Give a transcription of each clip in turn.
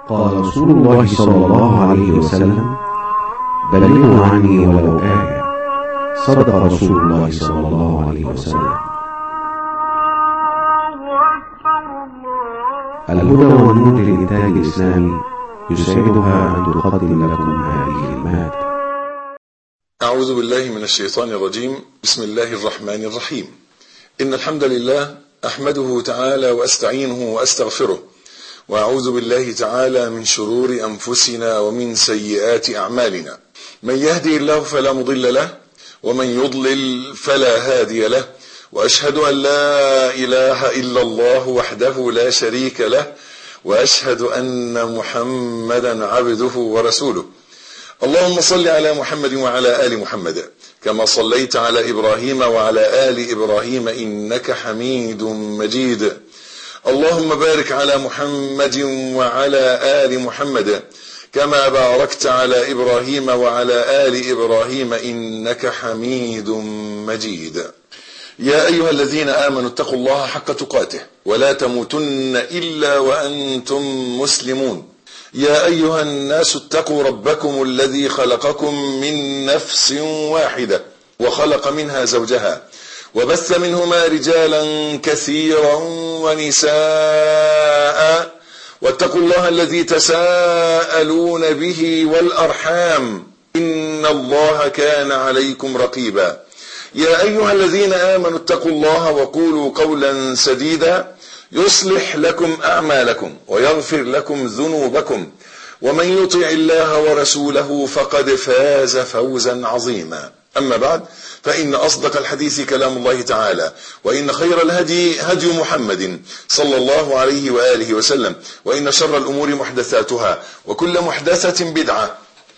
قال رسول الله صلى الله عليه وسلم بلغوا عني ولو آية صدق رسول الله صلى الله عليه وسلم الهدى والنور للإنتاج الإسلامي يسعدها أن تقدم لكم هذه المادة أعوذ بالله من الشيطان الرجيم بسم الله الرحمن الرحيم إن الحمد لله أحمده تعالى وأستعينه وأستغفره وأعوذ بالله تعالى من شرور أنفسنا ومن سيئات أعمالنا من يهدي الله فلا مضل له ومن يضلل فلا هادي له وأشهد أن لا إله إلا الله وحده لا شريك له وأشهد أن محمدا عبده ورسوله اللهم صل على محمد وعلى آل محمد كما صليت على إبراهيم وعلى آل إبراهيم إنك حميد مجيد اللهم بارك على محمد وعلى آل محمد كما باركت على إبراهيم وعلى آل إبراهيم إنك حميد مجيد يا أيها الذين آمنوا اتقوا الله حق تقاته ولا تموتن إلا وأنتم مسلمون يا أيها الناس اتقوا ربكم الذي خلقكم من نفس واحدة وخلق منها زوجها وبث منهما رجالا كثيرا ونساء واتقوا الله الذي تساءلون به والأرحام إن الله كان عليكم رقيبا يا أيها الذين آمنوا اتقوا الله وقولوا قولا سديدا يصلح لكم أعمالكم ويغفر لكم ذنوبكم ومن يطع الله ورسوله فقد فاز فوزا عظيما أما بعد فإن أصدق الحديث كلام الله تعالى وإن خير الهدي هدي محمد صلى الله عليه وآله وسلم وإن شر الأمور محدثاتها وكل محدثة بدعة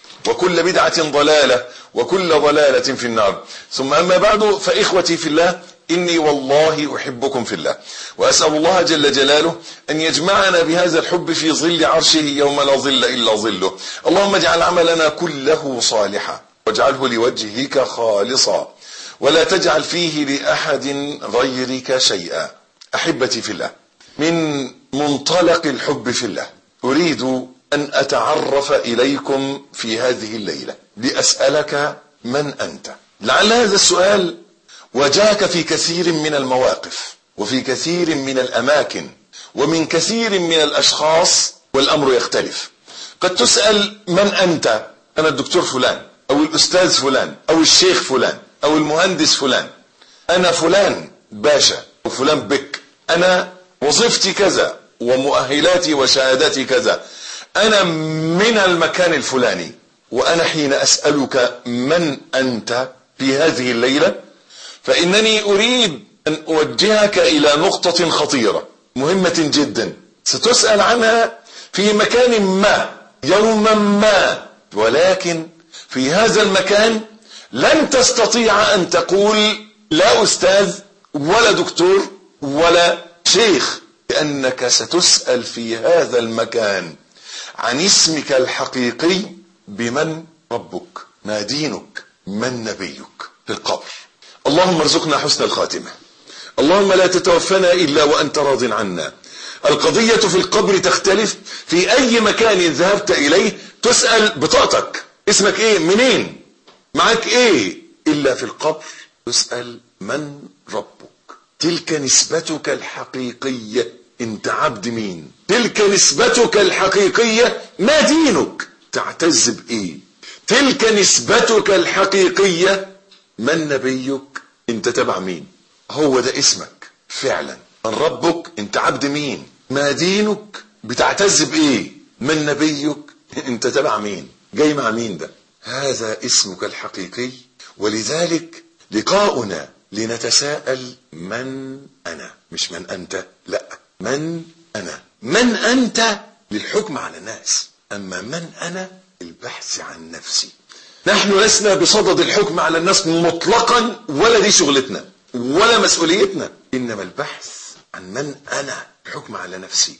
وكل بدعة ضلالة وكل ضلالة في النار ثم أما بعد فإخوتي في الله إني والله أحبكم في الله وأسأل الله جل جلاله أن يجمعنا بهذا الحب في ظل عرشه يوم لا ظل إلا ظله اللهم اجعل عملنا كله صالحا واجعله لوجهك خالصا ولا تجعل فيه لأحد غيرك شيئا أحبتي في الله من منطلق الحب في الله أريد أن أتعرف إليكم في هذه الليلة لأسألك من أنت لعل هذا السؤال وجاك في كثير من المواقف وفي كثير من الأماكن ومن كثير من الأشخاص والأمر يختلف قد تسأل من أنت أنا الدكتور فلان أو الأستاذ فلان أو الشيخ فلان أو المهندس فلان أنا فلان باشا وفلان بك أنا وظيفتي كذا ومؤهلاتي وشهاداتي كذا أنا من المكان الفلاني وأنا حين أسألك من أنت في هذه الليلة فإنني أريد أن أوجهك إلى نقطة خطيرة مهمة جدا ستسأل عنها في مكان ما يوما ما ولكن في هذا المكان لن تستطيع أن تقول لا أستاذ ولا دكتور ولا شيخ لأنك ستسأل في هذا المكان عن اسمك الحقيقي بمن ربك ما دينك من نبيك في القبر اللهم ارزقنا حسن الخاتمة اللهم لا تتوفنا إلا وأنت راض عنا القضية في القبر تختلف في أي مكان ذهبت إليه تسأل بطاقتك اسمك ايه منين معك ايه إلا في القبر تسأل من ربك تلك نسبتك الحقيقية انت عبد مين تلك نسبتك الحقيقية ما دينك تعتز بإيه تلك نسبتك الحقيقية من نبيك انت تبع مين هو ده اسمك فعلا من ربك انت عبد مين ما دينك بتعتز بايه من نبيك انت تبع مين جاي مع مين ده هذا اسمك الحقيقي ولذلك لقاؤنا لنتساءل من انا مش من انت لا من انا من انت للحكم على الناس اما من انا البحث عن نفسي نحن لسنا بصدد الحكم على الناس مطلقا ولا دي شغلتنا ولا مسؤوليتنا انما البحث عن من انا الحكم على نفسي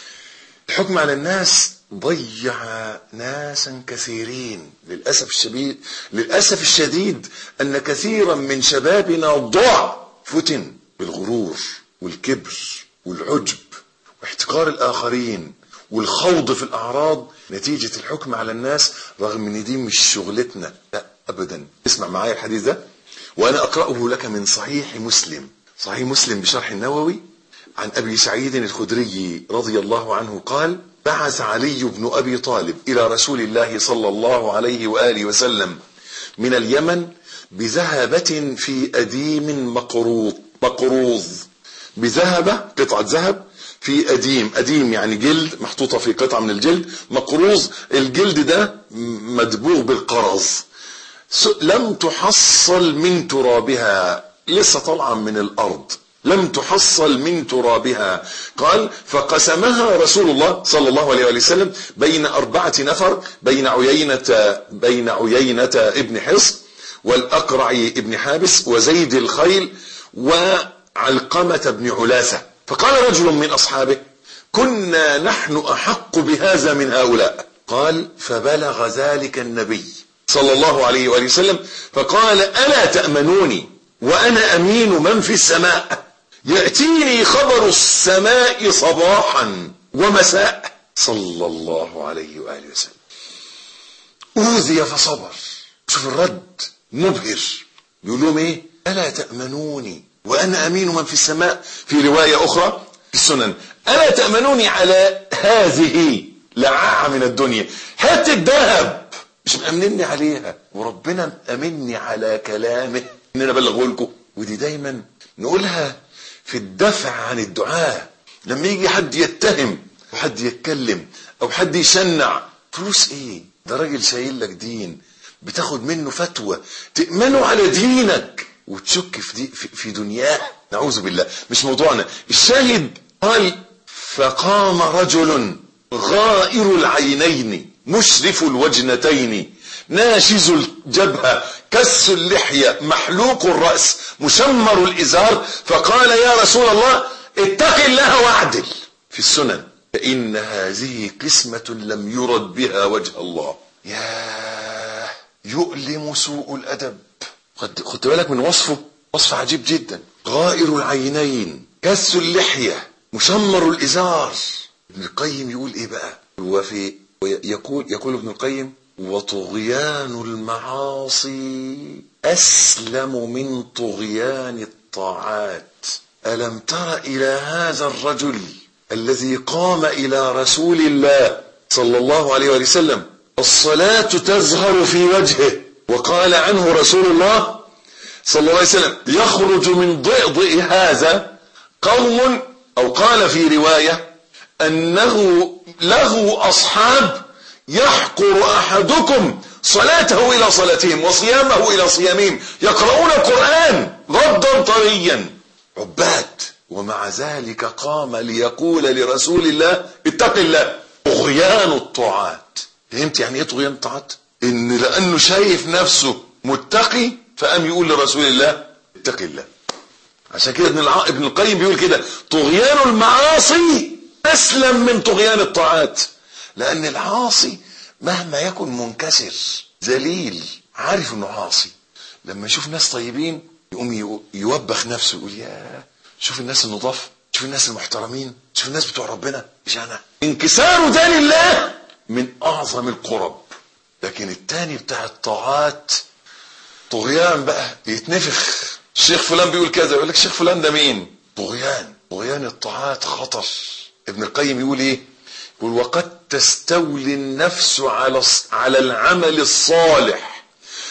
الحكم على الناس ضيع ناسا كثيرين للاسف الشديد للاسف الشديد ان كثيرا من شبابنا ضاع فتن بالغرور والكبر والعجب واحتقار الاخرين والخوض في الأعراض نتيجة الحكم على الناس رغم ان دي مش شغلتنا لا أبدا اسمع معايا الحديث ده وأنا أقرأه لك من صحيح مسلم صحيح مسلم بشرح النووي عن أبي سعيد الخدري رضي الله عنه قال بعث علي بن أبي طالب إلى رسول الله صلى الله عليه وآله وسلم من اليمن بذهبة في أديم مقروض مقروض بذهبة قطعة ذهب في أديم أديم يعني جلد محطوطة في قطعة من الجلد مقروض الجلد ده مدبوغ بالقرض لم تحصل من ترابها لسه طالعة من الأرض لم تحصل من ترابها قال فقسمها رسول الله صلى الله عليه وسلم بين أربعة نفر بين عيينة بين عيينة ابن حصن والأقرع ابن حابس وزيد الخيل وعلقمة بن علاثة فقال رجل من أصحابه كنا نحن أحق بهذا من هؤلاء قال فبلغ ذلك النبي صلى الله عليه وآله وسلم فقال ألا تأمنوني وأنا أمين من في السماء يأتيني خبر السماء صباحا ومساء صلى الله عليه وآله وسلم أوذي فصبر شوف الرد مبهر يقول لهم ايه ألا تأمنوني وأنا أمين من في السماء في رواية أخرى في السنن ألا تأمنوني على هذه لعاعة من الدنيا حتة ذهب مش مأمنني عليها وربنا أمني على كلامه إن أنا أبلغه لكم ودي دايما نقولها في الدفع عن الدعاء لما يجي حد يتهم أو حد يتكلم أو حد يشنع فلوس إيه ده راجل شايل لك دين بتاخد منه فتوى تأمنه على دينك وتشك في, دي في, في دنياه نعوذ بالله مش موضوعنا الشاهد قال فقام رجل غائر العينين مشرف الوجنتين ناشز الجبهة كس اللحية محلوق الرأس مشمر الإزار فقال يا رسول الله اتق الله واعدل في السنن فإن هذه قسمة لم يرد بها وجه الله يا يؤلم سوء الأدب خدت بالك من وصفه وصف عجيب جدا غائر العينين كس اللحية مشمر الإزار ابن القيم يقول ايه بقى وفي يقول يقول ابن القيم وطغيان المعاصي أسلم من طغيان الطاعات ألم تر إلى هذا الرجل الذي قام إلى رسول الله صلى الله عليه وسلم الصلاة تزهر في وجهه وقال عنه رسول الله صلى الله عليه وسلم يخرج من ضئضئ هذا قوم أو قال في رواية أنه له أصحاب يحقر أحدكم صلاته إلى صلاتهم وصيامه إلى صيامهم يقرؤون القرآن غضا طريا عباد ومع ذلك قام ليقول لرسول الله اتق الله طغيان الطاعات فهمت يعني ايه طغيان الطاعات ان لانه شايف نفسه متقي فقام يقول لرسول الله اتق الله عشان كده ابن الع... ابن القيم بيقول كده طغيان المعاصي اسلم من طغيان الطاعات لان العاصي مهما يكن منكسر ذليل عارف انه عاصي لما يشوف ناس طيبين يقوم يوبخ نفسه يقول يا شوف الناس النضاف شوف الناس المحترمين شوف الناس بتوع ربنا مش انا انكساره ده لله من اعظم القرب لكن التاني بتاع الطاعات طغيان بقى يتنفخ الشيخ فلان بيقول كذا يقول لك الشيخ فلان ده مين طغيان طغيان الطاعات خطر ابن القيم يقول ايه يقول وقد تستولي النفس على على العمل الصالح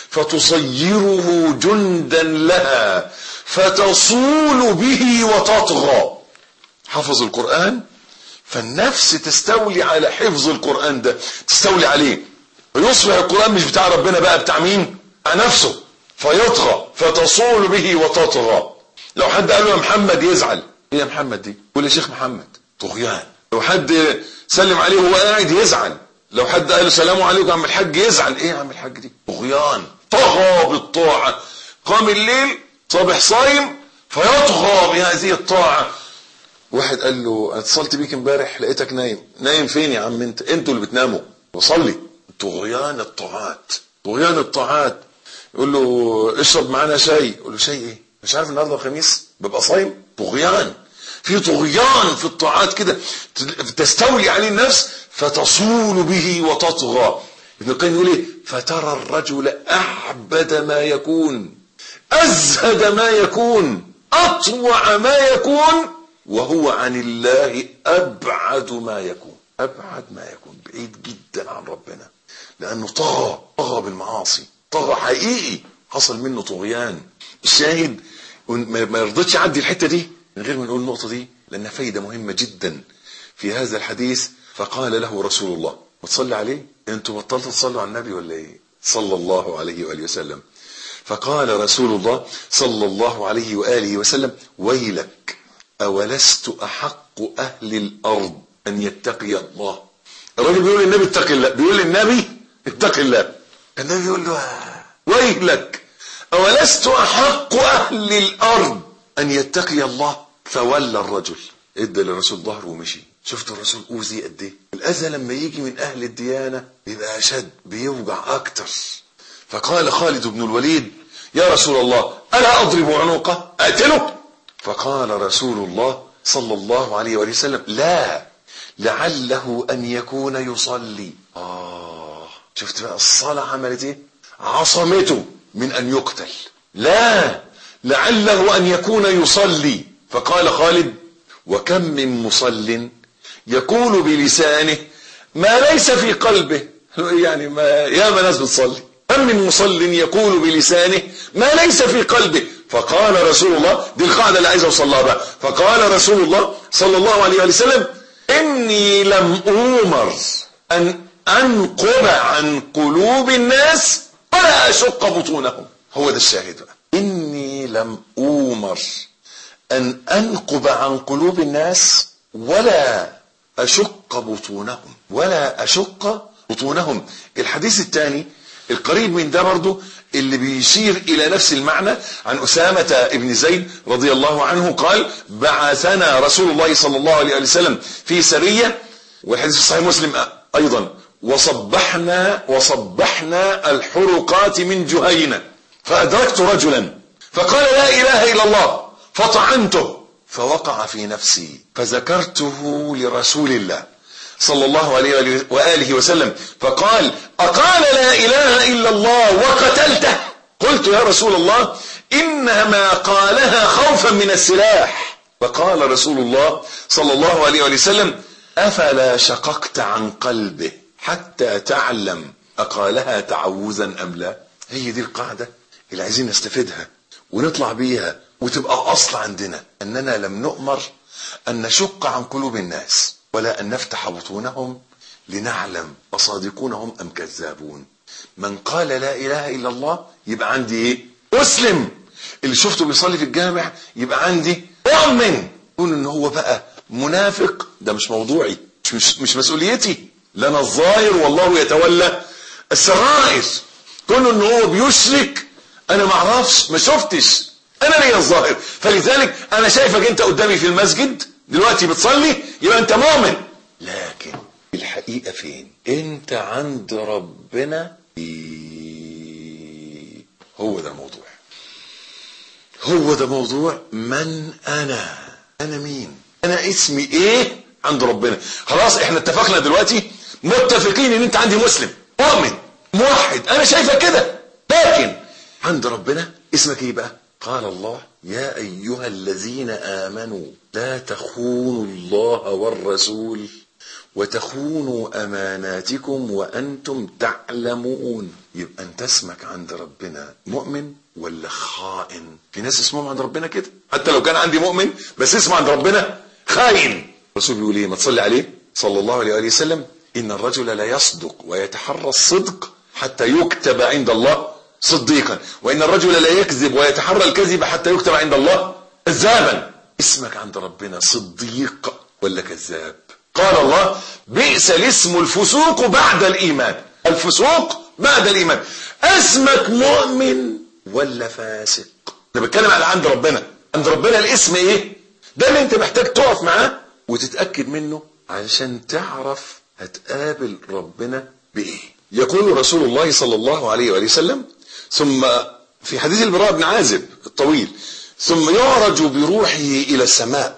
فتصيره جندا لها فتصول به وتطغى حفظ القرآن فالنفس تستولي على حفظ القرآن ده تستولي عليه فيصبح القرآن مش بتاع ربنا بقى بتاع مين بتاع نفسه فيطغى فتصول به وتطغى لو حد قال له يا محمد يزعل ايه يا محمد دي يقول يا شيخ محمد طغيان لو حد سلم عليه وهو قاعد يزعل لو حد قال له سلام عليكم يا عم الحاج يزعل ايه يا عم الحاج دي طغيان طغى بالطاعة قام الليل صبح صايم فيطغى بهذه الطاعة واحد قال له انا اتصلت بيك امبارح لقيتك نايم نايم فين يا عم انت انتوا اللي بتناموا وصلي طغيان الطاعات طغيان الطاعات يقول له اشرب معانا شاي يقول له شاي ايه مش عارف النهارده الخميس ببقى صايم طغيان في طغيان في الطاعات كده تستولي عليه النفس فتصول به وتطغى ابن القيم يقول ايه فترى الرجل اعبد ما يكون ازهد ما يكون اطوع ما يكون وهو عن الله ابعد ما يكون ابعد ما يكون بعيد جدا عن ربنا لانه طغى طغى بالمعاصي طغى حقيقي حصل منه طغيان الشاهد ما يرضيش يعدي الحته دي من غير ما نقول النقطه دي لانها فايده مهمه جدا في هذا الحديث فقال له رسول الله وتصلي عليه انتوا بطلتوا تصلوا على النبي ولا ايه صلى الله عليه واله وسلم فقال رسول الله صلى الله عليه واله وسلم ويلك اولست احق اهل الارض ان يتقي الله الراجل بيقول للنبي اتق الله بيقول للنبي اتق الله النبي يقول له ويلك أولست أحق أهل الأرض أن يتقي الله فولى الرجل ادى للرسول ظهره ومشي شفت الرسول أوذي قد ايه الأذى لما يجي من أهل الديانة بيبقى أشد بيوجع أكتر فقال خالد بن الوليد يا رسول الله ألا أضرب عنقه أقتله فقال رسول الله صلى الله عليه وآله وسلم لا لعله أن يكون يصلي آه شفت بقى الصلاة عملت ايه عصمته من أن يقتل لا لعله أن يكون يصلي فقال خالد وكم من مصل يقول بلسانه ما ليس في قلبه يعني ما يا ما ناس بتصلي كم من مصل يقول بلسانه ما ليس في قلبه فقال رسول الله دي القاعدة اللي عايز اوصل لها بقى فقال رسول الله صلى الله عليه وسلم إني لم أومر أن أنقب عن قلوب الناس ولا أشق بطونهم هو ده الشاهد بقى إني لم أومر أن أنقب عن قلوب الناس ولا أشق بطونهم ولا أشق بطونهم الحديث الثاني القريب من ده برضه اللي بيشير إلى نفس المعنى عن أسامة ابن زيد رضي الله عنه قال بعثنا رسول الله صلى الله عليه وسلم في سرية والحديث في صحيح مسلم أيضا وصبحنا وصبحنا الحرقات من جهينة فأدركت رجلا فقال لا إله إلا الله فطعنته فوقع في نفسي فذكرته لرسول الله صلى الله عليه وآله وسلم فقال أقال لا إله إلا الله وقتلته قلت يا رسول الله إنما قالها خوفا من السلاح فقال رسول الله صلى الله عليه وسلم أفلا شققت عن قلبه حتى تعلم أقالها تعوذا أم لا هي دي القاعدة اللي عايزين نستفيدها ونطلع بيها وتبقى أصل عندنا أننا لم نؤمر أن نشق عن قلوب الناس ولا أن نفتح بطونهم لنعلم أصادقون هم أم كذابون من قال لا إله إلا الله يبقى عندي إيه مسلم اللي شفته بيصلي في الجامع يبقى عندي مؤمن يقول إن هو بقى منافق ده مش موضوعي مش, مش, مش مسؤوليتي لنا الظاهر والله يتولى السرائر كونه ان هو بيشرك انا ما اعرفش ما شفتش انا ليا الظاهر فلذلك انا شايفك انت قدامي في المسجد دلوقتي بتصلي يبقى انت مؤمن لكن الحقيقة فين انت عند ربنا هو ده الموضوع هو ده موضوع من انا انا مين انا اسمي ايه عند ربنا خلاص احنا اتفقنا دلوقتي متفقين ان انت عندي مسلم مؤمن موحد انا شايفك كده لكن عند ربنا اسمك ايه بقى قال الله يا ايها الذين امنوا لا تخونوا الله والرسول وتخونوا اماناتكم وانتم تعلمون يبقى انت اسمك عند ربنا مؤمن ولا خائن في ناس اسمهم عند ربنا كده حتى لو كان عندي مؤمن بس اسمه عند ربنا خاين الرسول بيقول ايه ما تصلي عليه صلى الله عليه وسلم ان الرجل لا يصدق ويتحرى الصدق حتى يكتب عند الله صديقا وان الرجل لا يكذب ويتحرى الكذب حتى يكتب عند الله كذابا اسمك عند ربنا صديق ولا كذاب قال الله بئس الاسم الفسوق بعد الايمان الفسوق بعد الايمان اسمك مؤمن ولا فاسق انا بتكلم على عند ربنا عند ربنا الاسم ايه ده اللي انت محتاج تقف معاه وتتاكد منه علشان تعرف هتقابل ربنا بايه يقول رسول الله صلى الله عليه وآله وسلم ثم في حديث البراء بن عازب الطويل ثم يعرج بروحه إلى السماء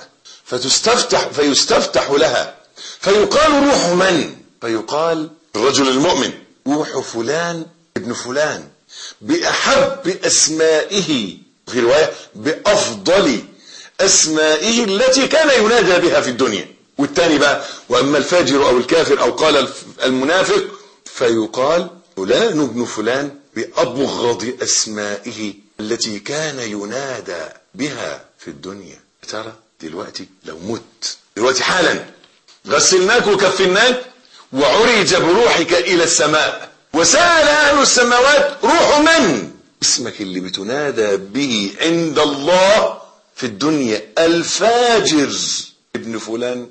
فتستفتح فيستفتح لها فيقال روح من فيقال الرجل المؤمن روح فلان ابن فلان بأحب أسمائه في رواية بأفضل أسمائه التي كان ينادى بها في الدنيا والتاني بقى وأما الفاجر أو الكافر أو قال المنافق فيقال فلان ابن فلان بأبغض أسمائه التي كان ينادى بها في الدنيا ترى دلوقتي لو مت دلوقتي حالا غسلناك وكفناك وعرج بروحك إلى السماء وسأل أهل السماوات روح من اسمك اللي بتنادى به عند الله في الدنيا الفاجر ابن فلان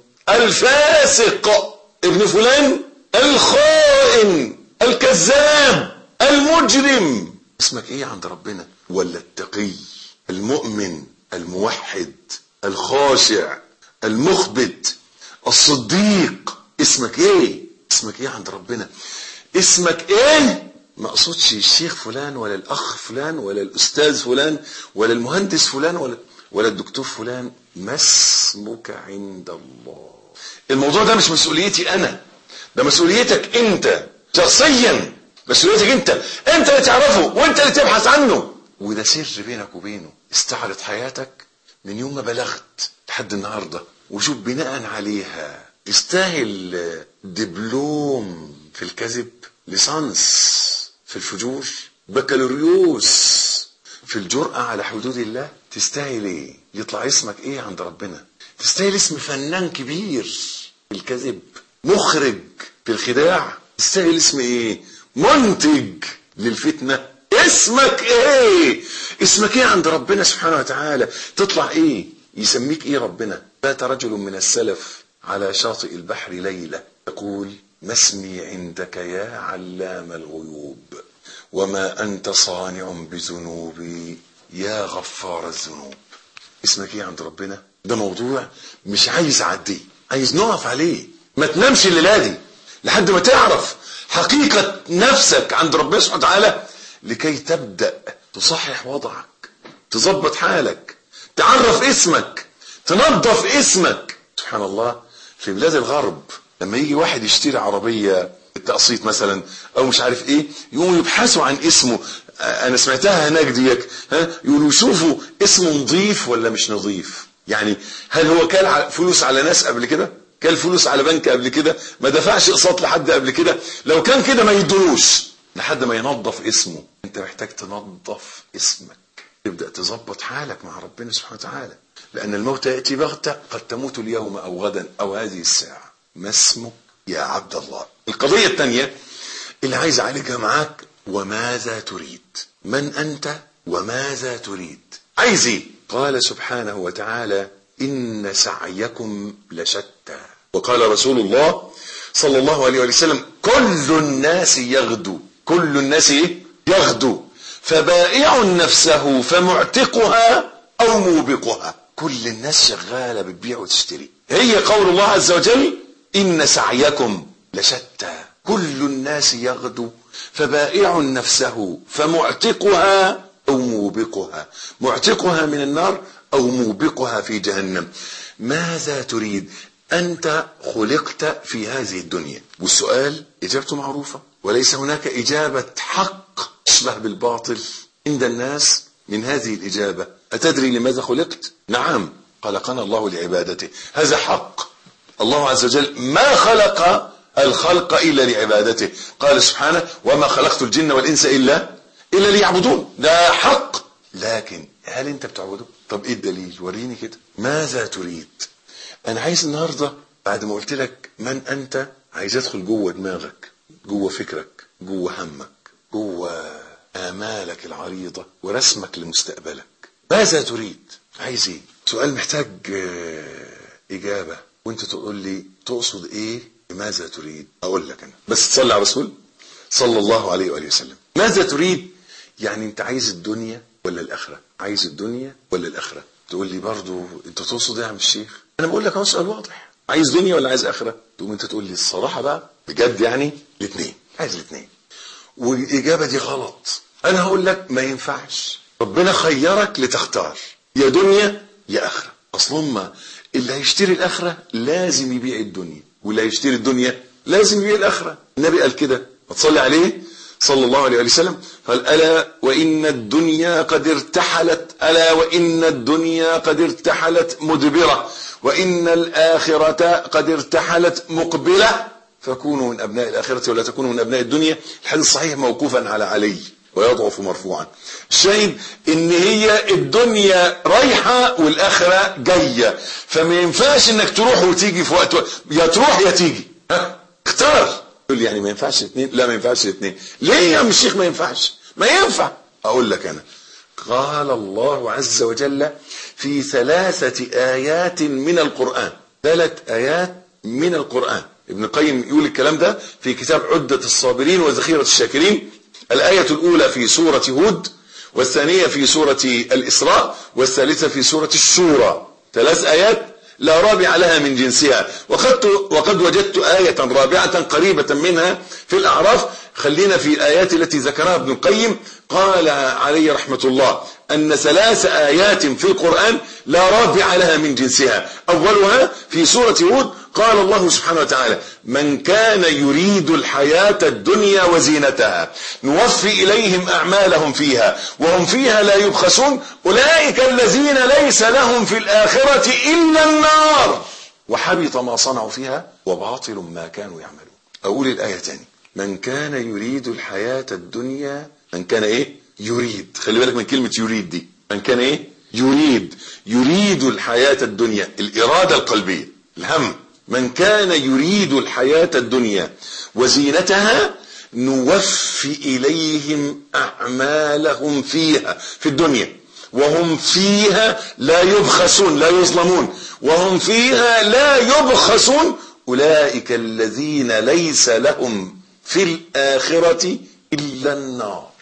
الفاسق ابن فلان الخائن الكذاب المجرم اسمك ايه عند ربنا ولا التقي المؤمن الموحد الخاشع المخبت الصديق اسمك ايه اسمك ايه عند ربنا اسمك ايه ما اقصدش الشيخ فلان ولا الاخ فلان ولا الاستاذ فلان ولا المهندس فلان ولا ولا الدكتور فلان ما اسمك عند الله الموضوع ده مش مسؤوليتي انا ده مسؤوليتك انت شخصيا مسؤوليتك انت انت اللي تعرفه وانت اللي تبحث عنه وده سر بينك وبينه استعرض حياتك من يوم ما بلغت لحد النهارده وشوف بناء عليها تستاهل دبلوم في الكذب ليسانس في الفجور بكالوريوس في الجرأة على حدود الله تستاهل ايه يطلع اسمك ايه عند ربنا تستاهل اسم فنان كبير في الكذب مخرج في الخداع تستاهل اسم ايه منتج للفتنة اسمك ايه اسمك ايه عند ربنا سبحانه وتعالى تطلع ايه يسميك ايه ربنا بات رجل من السلف على شاطئ البحر ليلة يقول ما اسمي عندك يا علام الغيوب وما أنت صانع بذنوبي يا غفار الذنوب اسمك ايه عند ربنا ده موضوع مش عايز اعديه عايز نقف عليه ما تنامش الليله دي لحد ما تعرف حقيقة نفسك عند ربنا سبحانه وتعالى لكي تبدأ تصحح وضعك تظبط حالك تعرف اسمك تنظف اسمك سبحان الله في بلاد الغرب لما يجي واحد يشتري عربية التقسيط مثلا او مش عارف ايه يقوموا يبحثوا عن اسمه انا سمعتها هناك ديك ها يقولوا شوفوا اسمه نظيف ولا مش نظيف يعني هل هو كان فلوس على ناس قبل كده كان فلوس على بنك قبل كده ما دفعش اقساط لحد قبل كده لو كان كده ما يدلوش لحد ما ينظف اسمه انت محتاج تنظف اسمك تبدا تظبط حالك مع ربنا سبحانه وتعالى لان الموت ياتي بغته قد تموت اليوم او غدا او هذه الساعه ما اسمك يا عبد الله القضيه الثانيه اللي عايز اعالجها معاك وماذا تريد من انت وماذا تريد عايز ايه قال سبحانه وتعالى ان سعيكم لشتى وقال رسول الله صلى الله عليه وسلم كل الناس يغدو كل الناس يغدو فبائع نفسه فمعتقها او موبقها كل الناس شغالة بتبيع وتشتري هي قول الله عز وجل ان سعيكم لشتى كل الناس يغدو فبائع نفسه فمعتقها او موبقها معتقها من النار او موبقها في جهنم ماذا تريد انت خلقت في هذه الدنيا والسؤال اجابته معروفه وليس هناك اجابه حق تشبه بالباطل عند الناس من هذه الاجابه اتدري لماذا خلقت نعم خلقنا الله لعبادته هذا حق الله عز وجل ما خلق الخلق الا لعبادته قال سبحانه وما خلقت الجن والانس الا الا ليعبدون ده حق لكن هل انت بتعبده طب ايه الدليل وريني كده ماذا تريد انا عايز النهارده بعد ما قلت لك من انت عايز ادخل جوه دماغك جوه فكرك جوه همك جوه امالك العريضه ورسمك لمستقبلك ماذا تريد عايز ايه سؤال محتاج اجابه وانت تقول لي تقصد ايه ماذا تريد اقول لك انا بس تصلي على الرسول صلى الله عليه واله وسلم ماذا تريد يعني انت عايز الدنيا ولا الاخره عايز الدنيا ولا الاخره تقول لي برضو انت تقصد ايه يا عم الشيخ انا بقول لك اهو سؤال واضح عايز دنيا ولا عايز اخره تقوم انت تقول لي الصراحه بقى بجد يعني الاثنين عايز الاثنين والاجابه دي غلط انا هقول لك ما ينفعش ربنا خيرك لتختار يا دنيا يا اخره اصل هم اللي هيشتري الاخره لازم يبيع الدنيا واللي هيشتري الدنيا لازم يبيع الاخره النبي قال كده وتصلي عليه صلى الله عليه وسلم قال الا وان الدنيا قد ارتحلت الا وان الدنيا قد ارتحلت مدبره وان الاخره قد ارتحلت مقبله فكونوا من ابناء الاخره ولا تكونوا من ابناء الدنيا الحديث الصحيح موقوفا على علي ويضعف مرفوعا الشاهد ان هي الدنيا رايحه والاخره جايه فما ينفعش انك تروح وتيجي في وقت يا تروح يا تيجي ها اختار تقول لي يعني ما ينفعش الاثنين لا ما ينفعش الاثنين ليه يا عم الشيخ ما ينفعش ما ينفع اقول لك انا قال الله عز وجل في ثلاثة آيات من القرآن ثلاث آيات من القرآن ابن القيم يقول الكلام ده في كتاب عدة الصابرين وذخيرة الشاكرين الآية الأولى في سورة هود والثانية في سورة الإسراء والثالثة في سورة الشورى ثلاث آيات لا رابع لها من جنسها وقد, وقد وجدت آية رابعة قريبة منها في الأعراف خلينا في الآيات التي ذكرها ابن القيم قال عليه رحمة الله أن ثلاث آيات في القرآن لا رابع لها من جنسها أولها في سورة هود قال الله سبحانه وتعالى من كان يريد الحياة الدنيا وزينتها نوفي إليهم أعمالهم فيها وهم فيها لا يبخسون أولئك الذين ليس لهم في الآخرة إلا النار وحبط ما صنعوا فيها وباطل ما كانوا يعملون أقول الآية تاني من كان يريد الحياة الدنيا من كان إيه يريد خلي بالك من كلمة يريد دي من كان إيه يريد يريد الحياة الدنيا الإرادة القلبية الهم من كان يريد الحياة الدنيا وزينتها نوفي إليهم أعمالهم فيها في الدنيا وهم فيها لا يبخسون لا يظلمون وهم فيها لا يبخسون أولئك الذين ليس لهم في الآخرة إلا النار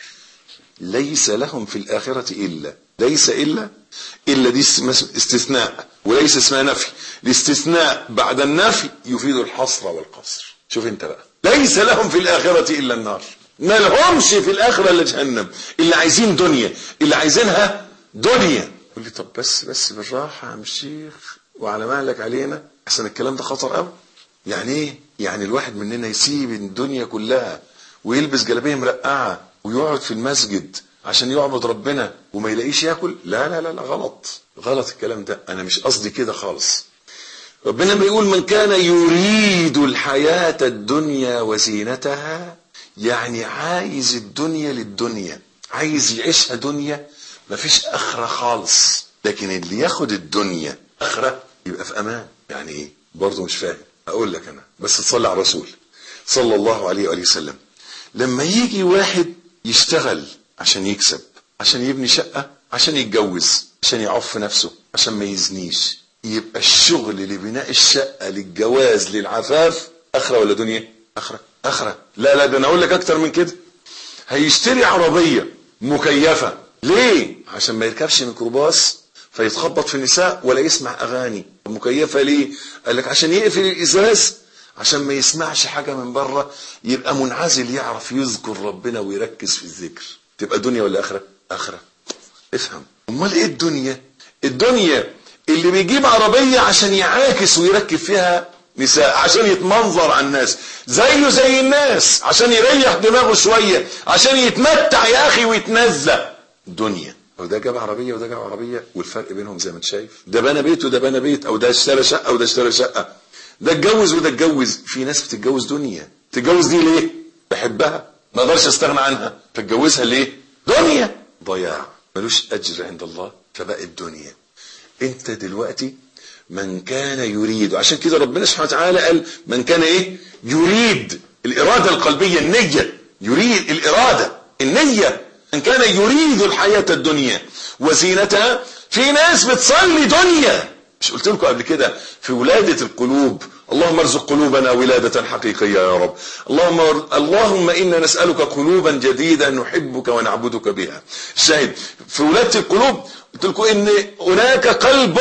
ليس لهم في الآخرة إلا ليس إلا إلا دي استثناء وليس اسمها نفي الاستثناء بعد النفي يفيد الحصر والقصر شوف انت بقى ليس لهم في الآخرة إلا النار ما لهمش في الآخرة إلا جهنم اللي عايزين دنيا اللي عايزينها دنيا يقول لي طب بس بس بالراحة يا عم الشيخ وعلى مهلك علينا أحسن الكلام ده خطر قوي يعني ايه يعني الواحد مننا يسيب الدنيا كلها ويلبس جلابيه مرقعه ويقعد في المسجد عشان يعبد ربنا وما يلاقيش ياكل لا لا لا لا غلط غلط الكلام ده انا مش قصدي كده خالص ربنا بيقول من كان يريد الحياة الدنيا وزينتها يعني عايز الدنيا للدنيا عايز يعيشها دنيا مفيش اخرة خالص لكن اللي ياخد الدنيا اخرة يبقى في امان يعني ايه برضه مش فاهم اقول لك انا بس تصلي على الرسول صلى الله عليه وآله وسلم لما يجي واحد يشتغل عشان يكسب عشان يبني شقة عشان يتجوز عشان يعف نفسه عشان ما يزنيش يبقى الشغل لبناء الشقة للجواز للعفاف اخرة ولا دنيا اخرة اخرة لا لا ده انا اقول لك اكتر من كده هيشتري عربية مكيفة ليه عشان ما يركبش ميكروباص فيتخبط في النساء ولا يسمع اغاني مكيفة ليه قال لك عشان يقفل الازاز عشان ما يسمعش حاجة من بره يبقى منعزل يعرف يذكر ربنا ويركز في الذكر تبقى دنيا ولا اخرة اخرة افهم امال ايه الدنيا الدنيا اللي بيجيب عربية عشان يعاكس ويركب فيها نساء عشان يتمنظر على الناس زيه زي الناس عشان يريح دماغه شوية عشان يتمتع يا اخي ويتنزه دنيا وده جاب عربية وده جاب عربية والفرق بينهم زي ما انت شايف ده بنى بيت وده بنى بيت او ده اشترى شقة وده اشترى شقة ده اتجوز وده اتجوز في ناس بتتجوز دنيا تتجوز دي ليه بحبها ما اقدرش استغنى عنها فتجوزها ليه دنيا ضياع ملوش اجر عند الله فبقت دنيا انت دلوقتي من كان يريد عشان كده ربنا سبحانه وتعالى قال من كان ايه يريد الاراده القلبيه النيه يريد الاراده النيه من كان يريد الحياه الدنيا وزينتها في ناس بتصلي دنيا مش قلت لكم قبل كده في ولادة القلوب اللهم ارزق قلوبنا ولادة حقيقية يا رب اللهم اللهم إنا نسألك قلوبا جديدة نحبك ونعبدك بها الشاهد في ولادة القلوب قلت لكم إن هناك قلب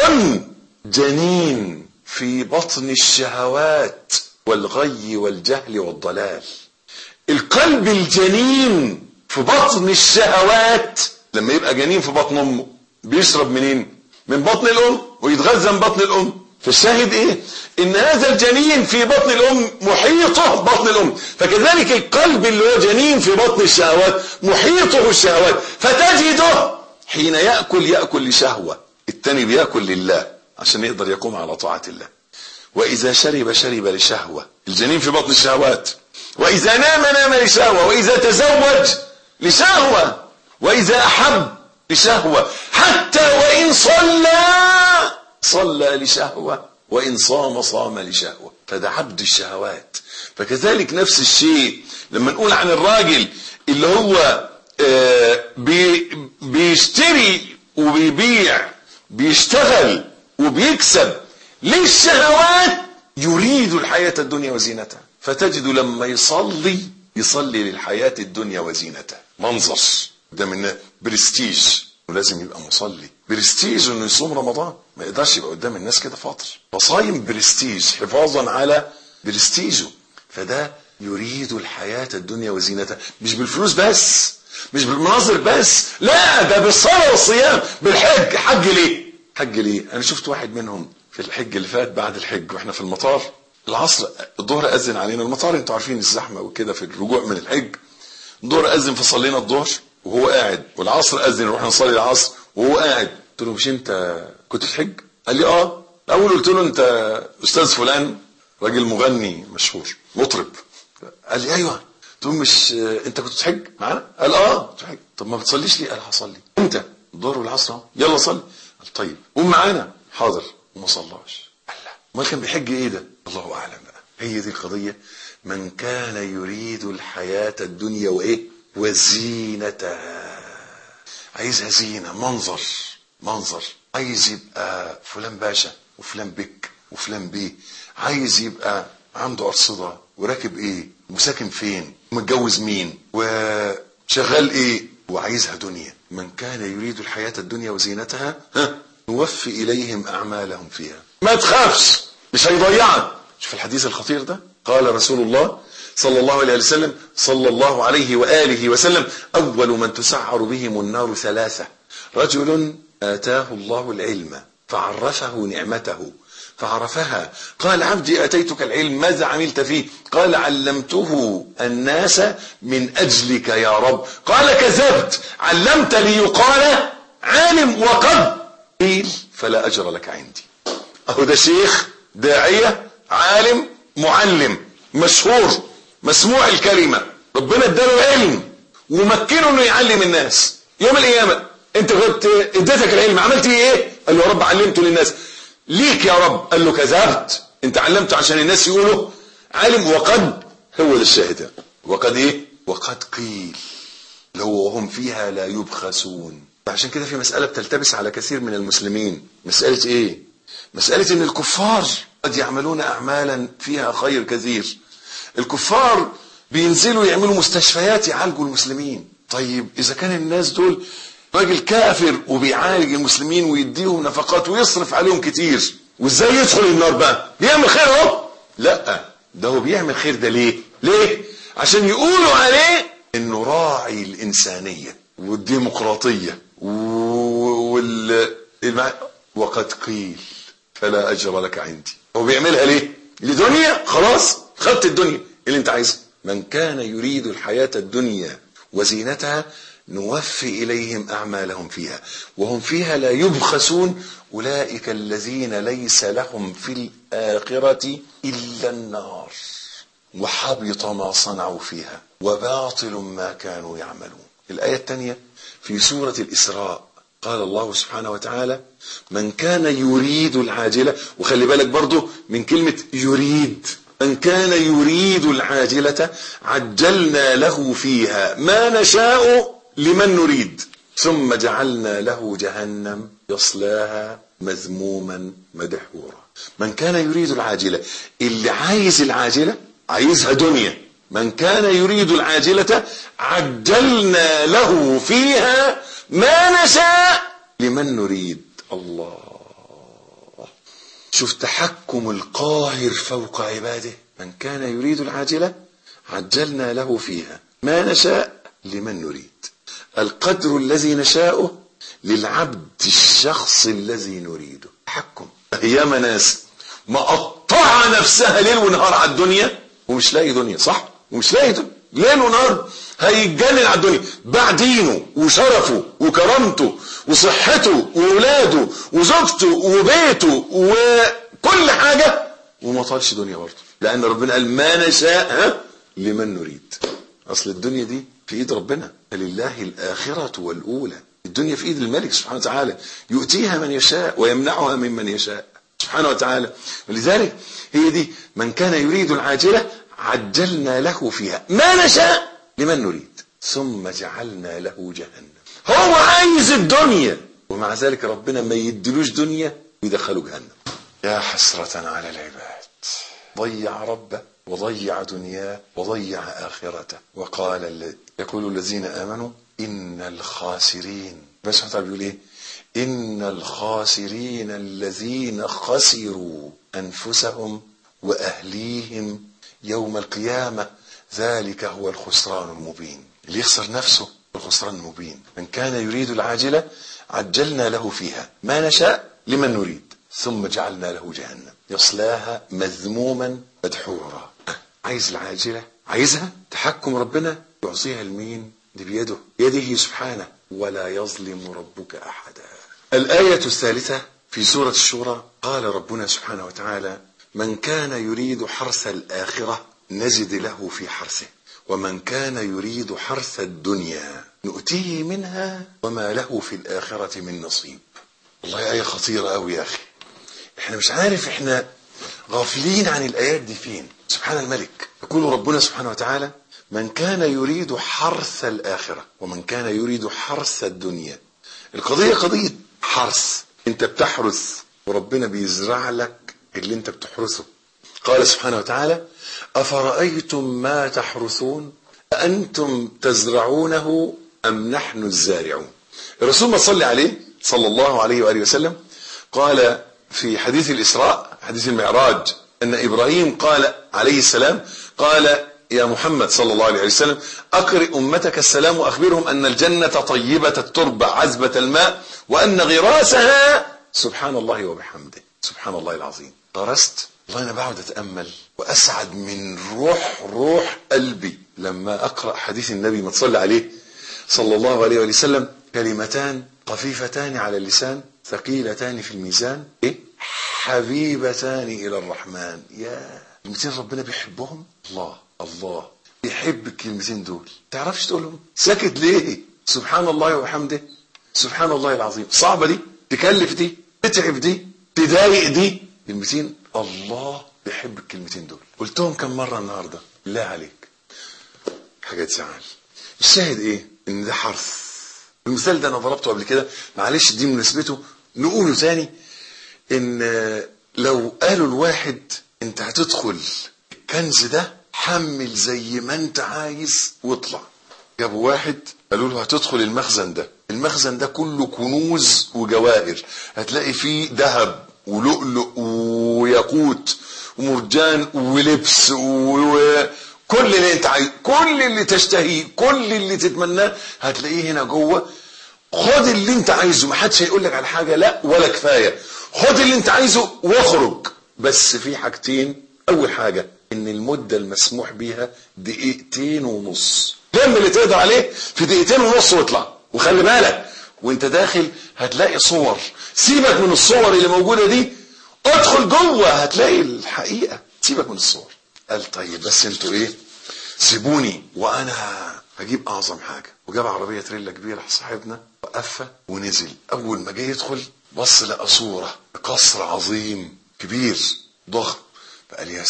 جنين في بطن الشهوات والغي والجهل والضلال القلب الجنين في بطن الشهوات لما يبقى جنين في بطن امه بيشرب منين من بطن الام ويتغذى من بطن الام فالشاهد ايه ان هذا الجنين في بطن الام محيطه بطن الام فكذلك القلب اللي هو جنين في بطن الشهوات محيطه الشهوات فتجده حين يأكل يأكل لشهوة التاني بيأكل لله عشان يقدر يقوم على طاعة الله وإذا شرب شرب لشهوة الجنين في بطن الشهوات وإذا نام نام لشهوة وإذا تزوج لشهوة وإذا أحب لشهوة حتى وإن صلى صلى لشهوة وإن صام صام لشهوة فده عبد الشهوات فكذلك نفس الشيء لما نقول عن الراجل اللي هو آه بي بيشتري وبيبيع بيشتغل وبيكسب للشهوات يريد الحياة الدنيا وزينتها فتجد لما يصلي يصلي للحياة الدنيا وزينتها منظر ده من برستيج ولازم يبقى مصلي برستيج انه يصوم رمضان ما يقدرش يبقى قدام الناس كده فاطر فصايم برستيج حفاظا على برستيجه فده يريد الحياة الدنيا وزينتها مش بالفلوس بس مش بالمناظر بس لا ده بالصلاة والصيام بالحج حج ليه حج ليه انا شفت واحد منهم في الحج اللي فات بعد الحج واحنا في المطار العصر الظهر اذن علينا المطار انتوا عارفين الزحمه وكده في الرجوع من الحج الظهر اذن فصلينا الظهر وهو قاعد والعصر اذن نروح نصلي العصر وهو قاعد قلت له مش انت كنت في حج قال لي اه اول قلت له انت استاذ فلان راجل مغني مشهور مطرب قال لي ايوه قلت له مش انت كنت بتحج معانا قال اه كنت بحج طب ما بتصليش ليه قال هصلي امتى الظهر والعصر اهو يلا صلي قال طيب قوم معانا حاضر وما صلاش قال لا امال كان بيحج ايه ده الله اعلم بقى هي دي القضيه من كان يريد الحياه الدنيا وايه وزينتها عايزها زينه منظر منظر عايز يبقى فلان باشا وفلان بك وفلان بيه عايز يبقى عنده أرصدة وراكب ايه وساكن فين ومتجوز مين وشغال ايه وعايزها دنيا من كان يريد الحياة الدنيا وزينتها ها نوفي إليهم أعمالهم فيها ما تخافش مش هيضيعك شوف الحديث الخطير ده قال رسول الله صلى الله عليه وسلم صلى الله عليه وآله وسلم أول من تسعر بهم النار ثلاثة رجل آتاه الله العلم فعرفه نعمته فعرفها قال عبدي أتيتك العلم ماذا عملت فيه قال علمته الناس من أجلك يا رب قال كذبت علمت ليقال عالم وقد قيل فلا أجر لك عندي أهو ده شيخ داعية عالم معلم مشهور مسموع الكلمة ربنا اداله علم ومكنه انه يعلم الناس يوم القيامة انت كنت اديتك العلم عملت ايه قال له يا رب علمته للناس ليك يا رب قال له كذبت انت علمته عشان الناس يقولوا عالم وقد هو ده الشاهد وقد ايه وقد قيل لو وهم فيها لا يبخسون عشان كده في مسألة بتلتبس على كثير من المسلمين مسألة ايه مسألة ان الكفار قد يعملون اعمالا فيها خير كثير الكفار بينزلوا يعملوا مستشفيات يعالجوا المسلمين طيب اذا كان الناس دول راجل كافر وبيعالج المسلمين ويديهم نفقات ويصرف عليهم كتير وازاي يدخل النار بقى بيعمل خير اهو لا ده هو بيعمل خير ده ليه ليه عشان يقولوا عليه انه راعي الانسانيه والديمقراطيه وال وقد قيل فلا اجر لك عندي هو بيعملها ليه لدنيا خلاص خدت الدنيا اللي انت عايزها من كان يريد الحياه الدنيا وزينتها نوفي إليهم أعمالهم فيها وهم فيها لا يبخسون أولئك الذين ليس لهم في الآخرة إلا النار وحبط ما صنعوا فيها وباطل ما كانوا يعملون الآية الثانية في سورة الإسراء قال الله سبحانه وتعالى من كان يريد العاجلة وخلي بالك برضو من كلمة يريد من كان يريد العاجلة عجلنا له فيها ما نشاء لمن نريد ثم جعلنا له جهنم يصلاها مذموما مدحورا من كان يريد العاجلة اللي عايز العاجلة عايزها دنيا من كان يريد العاجلة عجلنا له فيها ما نشاء لمن نريد الله شوف تحكم القاهر فوق عباده من كان يريد العاجلة عجلنا له فيها ما نشاء لمن نريد القدر الذي نشاؤه للعبد الشخص الذي نريده تحكم ياما ناس مقطعة نفسها ليل ونهار على الدنيا ومش لاقي دنيا صح ومش لاقي دنيا ليل ونهار هيتجنن على الدنيا باع دينه وشرفه وكرامته وصحته وولاده وزوجته وبيته وكل حاجة وما طالش دنيا برضه لأن ربنا قال ما نشاء ها لمن نريد أصل الدنيا دي في إيد ربنا لله الآخرة والأولى الدنيا في إيد الملك سبحانه وتعالى يؤتيها من يشاء ويمنعها ممن يشاء سبحانه وتعالى ولذلك هي دي من كان يريد العاجلة عجلنا له فيها ما نشاء لمن نريد ثم جعلنا له جهنم هو عايز الدنيا ومع ذلك ربنا ما يدلوش دنيا ويدخله جهنم يا حسرة على العباد ضيع ربه وضيع دنياه وضيع آخرته وقال الذي يقول الذين آمنوا إن الخاسرين بس سبحانه بيقول إيه إن الخاسرين الذين خسروا أنفسهم وأهليهم يوم القيامة ذلك هو الخسران المبين اللي يخسر نفسه الخسران المبين من كان يريد العاجلة عجلنا له فيها ما نشاء لمن نريد ثم جعلنا له جهنم يصلاها مذموما مدحورا عايز العاجلة عايزها تحكم ربنا يعطيها لمين دي بيده يده سبحانه ولا يظلم ربك أحدا الآية الثالثة في سورة الشورى قال ربنا سبحانه وتعالى من كان يريد حرث الآخرة نجد له في حرثه ومن كان يريد حرث الدنيا نؤتيه منها وما له في الآخرة من نصيب والله آية خطيرة أوي يا أخي احنا مش عارف احنا غافلين عن الآيات دي فين سبحان الملك يقول ربنا سبحانه وتعالى من كان يريد حرث الآخرة ومن كان يريد حرث الدنيا القضية قضية حرث انت بتحرث وربنا بيزرع لك اللي انت بتحرثه قال سبحانه وتعالى أفرأيتم ما تحرثون أنتم تزرعونه أم نحن الزارعون الرسول ما صلي عليه صلى الله عليه وآله وسلم قال في حديث الإسراء حديث المعراج أن إبراهيم قال عليه السلام قال يا محمد صلى الله عليه وسلم أقرئ أمتك السلام وأخبرهم أن الجنة طيبة التربة عذبة الماء وأن غراسها سبحان الله وبحمده سبحان الله العظيم غرست والله أنا بقعد أتأمل وأسعد من روح روح قلبي لما أقرأ حديث النبي ما تصلي عليه صلى الله عليه وسلم كلمتان خفيفتان على اللسان ثقيلتان في الميزان إيه؟ حبيبتان إلى الرحمن يا كلمتين ربنا بيحبهم الله الله يحب الكلمتين دول تعرفش تقولهم ساكت ليه سبحان الله وبحمده سبحان الله العظيم صعبة دي تكلف دي تتعب دي تضايق دي كلمتين الله بيحب الكلمتين دول قلتهم كم مرة النهاردة بالله عليك حاجة تزعل الشاهد ايه ان ده حرث المثال ده انا ضربته قبل كده معلش دي مناسبته نقوله تاني ان لو قالوا الواحد انت هتدخل الكنز ده حمل زي ما انت عايز واطلع جابوا واحد قالوا له هتدخل المخزن ده المخزن ده كله كنوز وجواهر هتلاقي فيه ذهب ولؤلؤ وياقوت ومرجان ولبس وكل اللي انت عايز كل اللي تشتهيه كل اللي تتمناه هتلاقيه هنا جوه خد اللي انت عايزه ما حدش هيقول لك على حاجه لا ولا كفايه خد اللي انت عايزه واخرج بس في حاجتين اول حاجه ان المده المسموح بيها دقيقتين ونص لم اللي تقدر عليه في دقيقتين ونص واطلع وخلي بالك وانت داخل هتلاقي صور سيبك من الصور اللي موجوده دي ادخل جوه هتلاقي الحقيقه سيبك من الصور قال طيب بس انتوا ايه سيبوني وانا هجيب اعظم حاجه وجاب عربيه تريلا كبيره صاحبنا وقفها ونزل اول ما جه يدخل بص لقى صوره قصر عظيم كبير ضخم فقال يا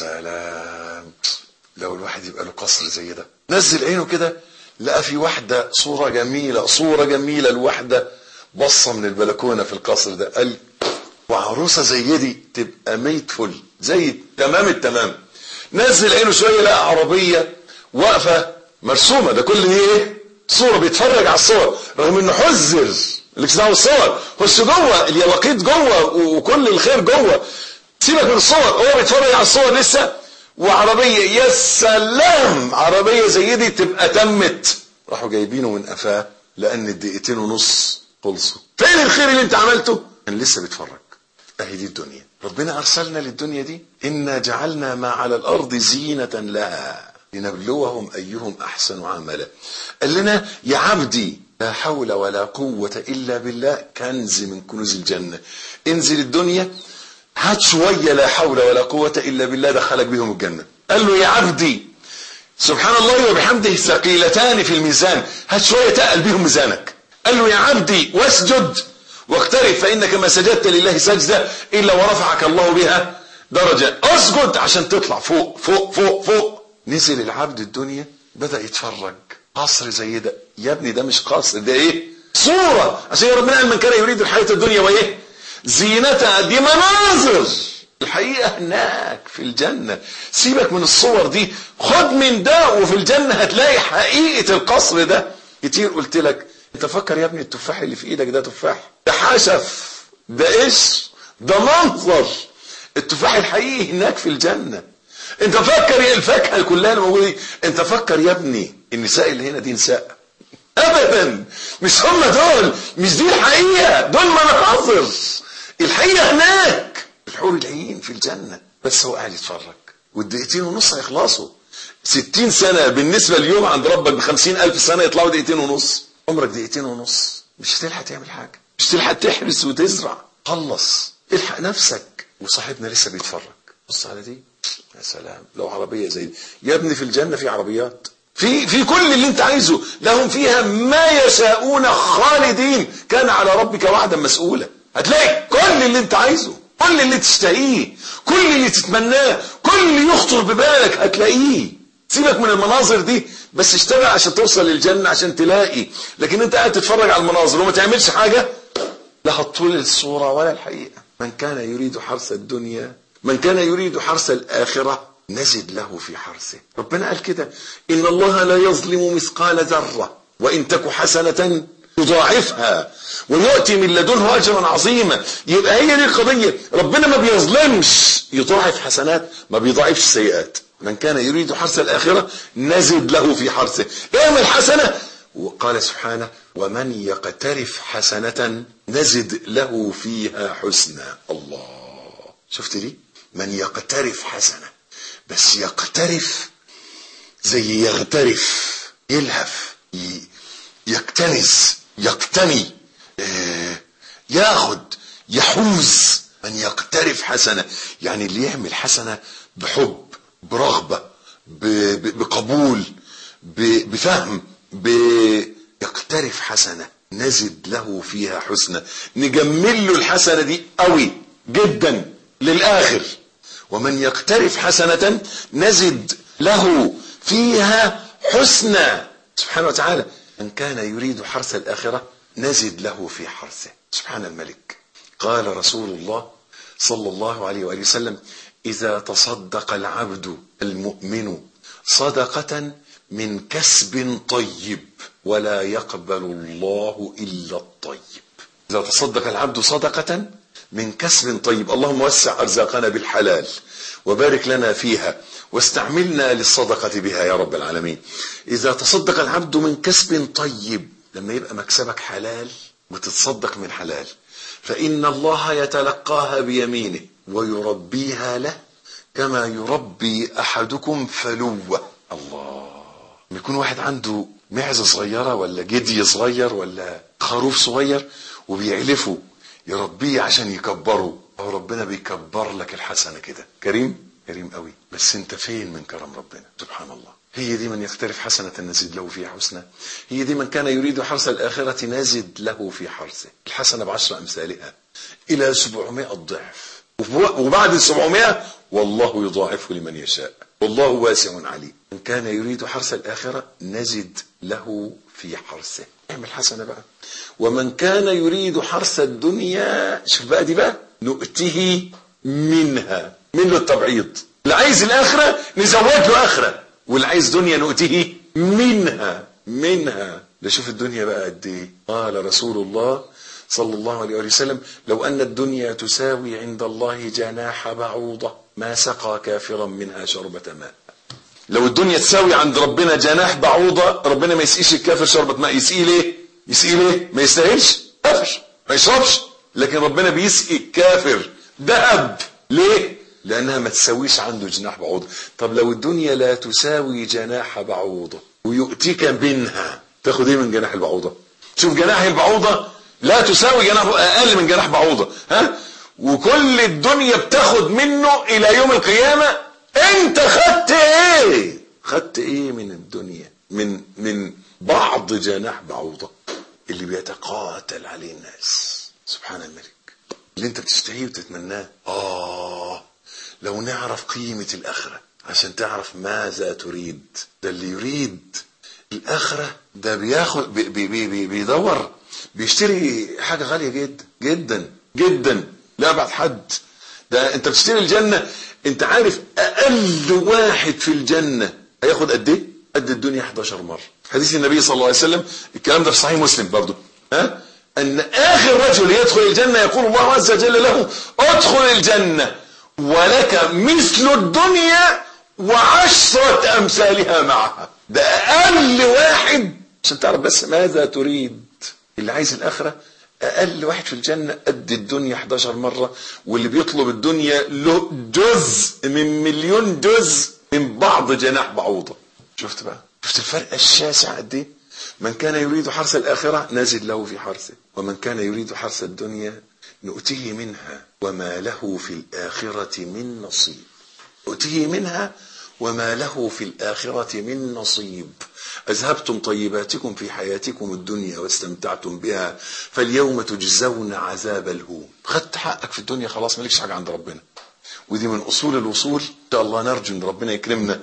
سلام لو الواحد يبقى له قصر زي ده نزل عينه كده لقى في واحده صوره جميله صوره جميله الواحده بصه من البلكونه في القصر ده قال وعروسه زي دي تبقى ميت فل زي تمام التمام نزل عينه شويه لقى عربيه واقفه مرسومه ده كل دي ايه صوره بيتفرج على الصور رغم انه حذر اللي دعوه الصور خش جوه اليواقيت جوه وكل الخير جوه سيبك من الصور هو بيتفرج على الصور لسه وعربيه يا سلام عربيه زي دي تبقى تمت راحوا جايبينه من قفاه لان الدقيقتين ونص خلصوا فين الخير اللي انت عملته كان لسه بيتفرج اهي دي الدنيا ربنا أرسلنا للدنيا دي إنا جعلنا ما على الأرض زينة لها لنبلوهم أيهم أحسن عملا قال لنا يا عبدي لا حول ولا قوة إلا بالله كنز من كنوز الجنة انزل الدنيا هات شوية لا حول ولا قوة إلا بالله دخلك بهم الجنة قال له يا عبدي سبحان الله وبحمده ثقيلتان في الميزان هات شوية تقل بهم ميزانك قال له يا عبدي واسجد واقترب فإنك ما سجدت لله سجدة إلا ورفعك الله بها درجة اسجد عشان تطلع فوق فوق فوق فوق نزل العبد الدنيا بدأ يتفرج قصر زي ده يا ابني ده مش قصر ده ايه صورة عشان ربنا قال من كان يريد الحياة الدنيا وايه زينتها دي مناظر الحقيقة هناك في الجنة سيبك من الصور دي خد من ده وفي الجنة هتلاقي حقيقة القصر ده كتير قلت لك انت فكر يا ابني التفاح اللي في ايدك ده تفاح ده حشف ده ايش ده منظر التفاح الحقيقي هناك في الجنة انت فكر يا الفاكهة كلها الموجودة دي انت فكر يا ابني النساء اللي هنا دي نساء ابدا مش هم دول مش دي الحقيقة دول مناظر الحقيقة هناك الحور العين في الجنة بس هو قاعد يتفرج والدقيقتين ونص هيخلصوا ستين سنة بالنسبة اليوم عند ربك بخمسين ألف سنة يطلعوا دقيقتين ونص عمرك دقيقتين ونص مش هتلحق تعمل حاجة مش هتلحق تحرس وتزرع خلص الحق نفسك وصاحبنا لسه بيتفرج بص على دي يا سلام لو عربية زي دي يا ابني في الجنة في عربيات في في كل اللي انت عايزه لهم فيها ما يشاءون خالدين كان على ربك وعدا مسؤولا هتلاقي كل اللي انت عايزه كل اللي تشتهيه كل اللي تتمناه كل اللي يخطر ببالك هتلاقيه سيبك من المناظر دي بس اشتغل عشان توصل للجنة عشان تلاقي لكن انت قاعد تتفرج على المناظر وما تعملش حاجة لا هتطول الصورة ولا الحقيقة من كان يريد حرث الدنيا من كان يريد حرث الآخرة نزد له في حرثه ربنا قال كده إن الله لا يظلم مثقال ذرة وإن تك حسنة يضاعفها ويؤتي من لدنه أجرا عظيما يبقى هي دي القضية ربنا ما بيظلمش يضاعف حسنات ما بيضاعفش سيئات من كان يريد حرث الآخرة نزد له في حرثه اعمل حسنة وقال سبحانه ومن يقترف حسنة نزد له فيها حسنا الله شفت دي من يقترف حسنة بس يقترف زي يغترف يلهف يكتنز يقتني ياخد يحوز من يقترف حسنة يعني اللي يعمل حسنة بحب برغبة بقبول بفهم يقترف حسنة نزد له فيها حسنة نجمل له الحسنة دي قوي جدا للآخر ومن يقترف حسنة نزد له فيها حسنى سبحانه وتعالى من كان يريد حرث الآخرة نزد له في حرثه سبحان الملك قال رسول الله صلى الله عليه وآله وسلم إذا تصدق العبد المؤمن صدقة من كسب طيب ولا يقبل الله إلا الطيب إذا تصدق العبد صدقة من كسب طيب اللهم وسع أرزاقنا بالحلال وبارك لنا فيها واستعملنا للصدقة بها يا رب العالمين إذا تصدق العبد من كسب طيب لما يبقى مكسبك حلال وتتصدق من حلال فإن الله يتلقاها بيمينه ويربيها له كما يربي أحدكم فلوة الله يكون واحد عنده معزة صغيرة ولا جدي صغير ولا خروف صغير وبيعلفه يربيه عشان يكبره أو ربنا بيكبر لك الحسنة كده كريم كريم قوي بس انت فين من كرم ربنا سبحان الله هي دي من يقترف حسنة نزد له فيها حسنى هي دي من كان يريد حرث الآخرة نزد له في حرثه الحسنة بعشر أمثالها إلى سبعمائة ضعف وبعد السبعمائة والله يضاعفه لمن يشاء والله واسع عليم من كان يريد حرث الآخرة نزد له في حرثه اعمل حسنة بقى ومن كان يريد حرث الدنيا شوف بقى دي بقى نؤته منها من له التبعيض اللي عايز الآخرة نزود له آخرة واللي عايز دنيا نؤته منها منها ده شوف الدنيا بقى قد ايه قال رسول الله صلى الله عليه وسلم لو أن الدنيا تساوي عند الله جناح بعوضة ما سقى كافرا منها شربة ماء لو الدنيا تساوي عند ربنا جناح بعوضة ربنا ما يسقيش الكافر شربة ماء يسقيه ليه يسقيه ليه ما يستاهلش كافر ما يشربش لكن ربنا بيسقي الكافر ذهب ليه لانها ما تساويش عنده جناح بعوضة طب لو الدنيا لا تساوي جناح بعوضة ويؤتيك منها تاخد ايه من جناح البعوضة شوف جناح البعوضة لا تساوي جناح اقل من جناح بعوضة ها وكل الدنيا بتاخد منه الى يوم القيامة انت خدت ايه خدت ايه من الدنيا من من بعض جناح بعوضة اللي بيتقاتل عليه الناس سبحان الملك اللي انت بتشتهيه وتتمناه اه لو نعرف قيمة الاخرة عشان تعرف ماذا تريد ده اللي يريد الاخرة ده بياخد بي بي بي بي بيدور بيشتري حاجة غالية جدا جدا جدا لا بعد حد ده انت بتشتري الجنة انت عارف اقل واحد في الجنة هياخد قد ايه قد الدنيا 11 مرة حديث النبي صلى الله عليه وسلم الكلام ده في صحيح مسلم برضه ها ان اخر رجل يدخل الجنة يقول الله عز وجل له ادخل الجنة ولك مثل الدنيا وعشرة امثالها معها ده اقل واحد عشان تعرف بس ماذا تريد اللي عايز الاخرة اقل واحد في الجنة قد الدنيا 11 مرة واللي بيطلب الدنيا له جزء من مليون جزء من بعض جناح بعوضة شفت بقى شفت الفرق الشاسع قد ايه من كان يريد حرث الآخرة نزد له في حرثه ومن كان يريد حرث الدنيا نؤتيه منها وما له في الآخرة من نصيب نؤتيه منها وما له في الآخرة من نصيب أذهبتم طيباتكم في حياتكم الدنيا واستمتعتم بها فاليوم تجزون عذاب الهون خدت حقك في الدنيا خلاص مالكش حاجة عند ربنا ودي من أصول الوصول إن شاء الله نرجو أن ربنا يكرمنا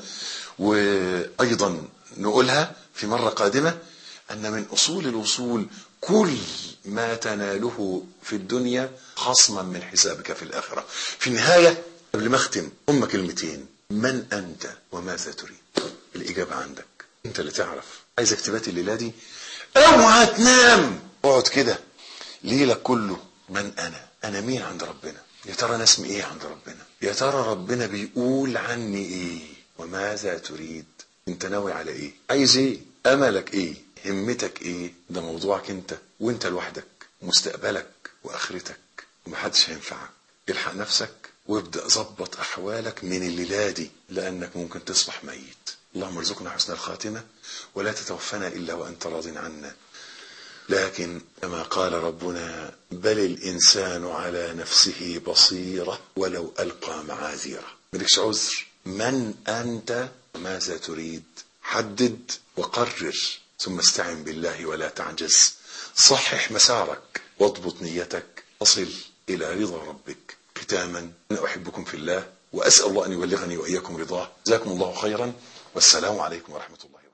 وأيضا نقولها في مرة قادمة أن من أصول الوصول كل ما تناله في الدنيا خصما من حسابك في الآخرة في النهاية قبل ما أختم هم كلمتين من أنت وماذا تريد الإجابة عندك أنت اللي تعرف عايزك تبات الليلة دي اوعى تنام اقعد كده ليلك كله من أنا أنا مين عند ربنا يا ترى أنا اسمي إيه عند ربنا يا ترى ربنا بيقول عني إيه وماذا تريد أنت ناوي على إيه عايز إيه أملك إيه همتك إيه ده موضوعك أنت وأنت لوحدك مستقبلك وآخرتك ومحدش هينفعك الحق نفسك وابدأ ظبط أحوالك من الليلة دي لأنك ممكن تصبح ميت اللهم ارزقنا حسن الخاتمة ولا تتوفنا إلا وأنت راض عنا لكن كما قال ربنا بل الإنسان على نفسه بصيرة ولو ألقى معاذيره مالكش عذر من أنت وماذا تريد حدد وقرر ثم استعن بالله ولا تعجز صحح مسارك واضبط نيتك تصل إلى رضا ربك ختاما أنا أحبكم في الله وأسأل الله أن يبلغني وإياكم رضاه جزاكم الله خيرا والسلام عليكم ورحمة الله